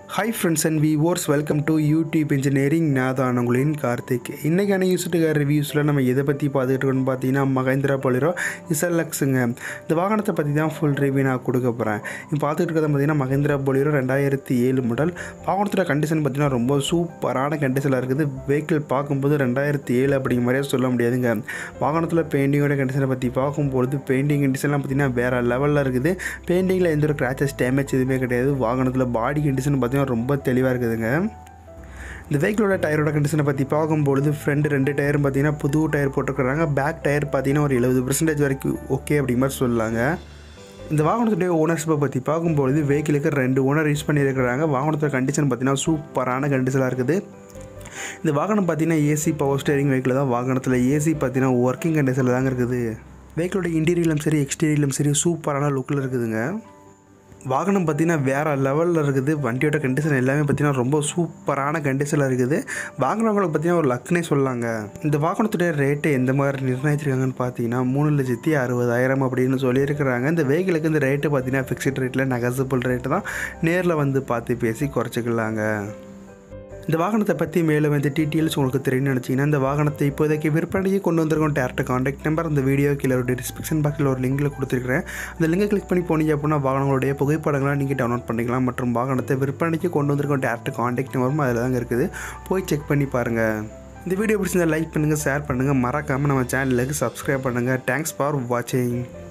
hi friends and viewers welcome to YouTube engineering நான் தான் உங்களின் கார்த்திக் இன்றைக்கான யூஸ்டுக்கார ரிவ்யூஸில் நம்ம எதை பற்றி பார்த்துட்டு இருக்கோம்னு பார்த்தீங்கன்னா மகேந்திரா பொலிரோ இசலக்ஸுங்க இந்த வாகனத்தை பற்றி தான் ஃபுல் ரிவ்யூ நான் கொடுக்க போகிறேன் இப்போ பார்த்துட்டு இருக்கிறத பார்த்தீங்கன்னா மகேந்திரா பொலிரோ ரெண்டாயிரத்தி ஏழு மாடல் வாகனத்தோட கண்டிஷன் பார்த்தீங்கன்னா ரொம்ப சூப்பரான கண்டிஷனில் இருக்குது வெஹிக்கிள் பார்க்கும்போது ரெண்டாயிரத்தி ஏழு அப்படிங்கிற மாதிரியே சொல்ல முடியாதுங்க வாகனத்தில் பெயிண்டிங்கோட கண்டிஷனை பற்றி பார்க்கும்பொழுது பெயிண்டிங் கண்டிஷன்லாம் பார்த்தீங்கன்னா வேறு லெவலில் இருக்குது பெயிண்டிங்கில் எந்த ஒரு கிராச்சஸ் டேமேஜ் எதுவுமே கிடையாது வாகனத்தில் பாடி கண்டிஷன் பார்த்தீங்கன்னா ரொம்ப தெளிவாக இருக்குதுங்க இந்த வெஹிக்கிளோட டயரோட கண்டிஷனை பற்றி பார்க்கும்பொழுது ஃப்ரண்ட் ரெண்டு டயரும் பார்த்தீங்கன்னா புது டயர் போட்டுருக்குறாங்க பேக் டயர் பார்த்தீங்கன்னா ஒரு எழுபது பர்சன்டேஜ் வரைக்கும் ஓகே அப்படிங்கிற மாதிரி சொல்லலாங்க இந்த வாகனத்துடைய ஓனர்ஷிப்பை பற்றி பார்க்கும்பொழுது வெஹிக்கிளுக்கு ரெண்டு ஓனர் யூஸ் பண்ணியிருக்கிறாங்க வாகனத்தோட கண்டிஷன் பார்த்தீங்கன்னா சூப்பரான கண்டிஷனாக இருக்குது இந்த வாகனம் பார்த்தீங்கன்னா ஏசி பவர் ஸ்டேரிங் வெஹிக்கிள் தான் வாகனத்தில் ஏசி பார்த்தீங்கன்னா ஒர்க்கிங் கண்டிஷனில் தாங்க இருக்குது வெஹிக்கிளோட இன்டீரியலும் சரி எக்ஸ்டீரியலும் சரி சூப்பரான லுக்கில் இருக்குதுங்க வாகனம் பார்த்தீங்கன்னா வேறு லெவலில் இருக்குது வண்டியோட கண்டிஷன் எல்லாமே பார்த்தீங்கன்னா ரொம்ப சூப்பரான கண்டிஷனில் இருக்குது வாங்கினவங்களுக்கு பார்த்தீங்கன்னா ஒரு லக்னே சொல்லலாங்க இந்த வாகனத்துடைய ரேட்டு எந்த மாதிரி நிர்ணயிச்சிருக்காங்கன்னு பார்த்தீங்கன்னா மூணு லட்சத்தி அறுபதாயிரம் அப்படின்னு சொல்லியிருக்கிறாங்க இந்த வெஹிக்கிளுக்கு இந்த ரேட்டு பார்த்தீங்கன்னா ஃபிக்ஸ்ட் ரேட்டில் நெகசபிள் ரேட்டு தான் நேரில் வந்து பார்த்து பேசி குறைச்சிக்கலாங்க இந்த வாகனத்தை பற்றி மேலும் வந்து டீட்டெயில்ஸ் உங்களுக்கு தெரியும்னு நினச்சிங்கன்னா இந்த வாகனத்தை இப்போதைக்கு விற்பனைக்கு கொண்டு வந்திருக்கோம் டேரக்ட் காண்டாக்ட் நம்பர் அந்த வீடியோ கீழே ஒரு டிஸ்கிரிப்ஷன் பாக்ஸில் ஒரு லிங்கில் கொடுத்துருக்கிறேன் அந்த லிங்கை கிளிக் பண்ணி போனீங்க அப்படின்னா வாகனங்களுடைய புகைப்படங்களை நீங்கள் டவுன்லோட் பண்ணிக்கலாம் மற்றும் வாகனத்தை விற்பனைக்கு கொண்டு வந்திருக்கோம் டேரக்ட் காண்டாக்ட் நம்பரும் அதில் தாங்க இருக்குது போய் செக் பண்ணி பாருங்கள் இந்த வீடியோ பிடிச்சிருந்தா லைக் பண்ணுங்கள் ஷேர் பண்ணுங்கள் மறக்காமல் நம்ம சேனலுக்கு சப்ஸ்கிரைப் பண்ணுங்கள் தேங்க்ஸ் ஃபார் வாட்சிங்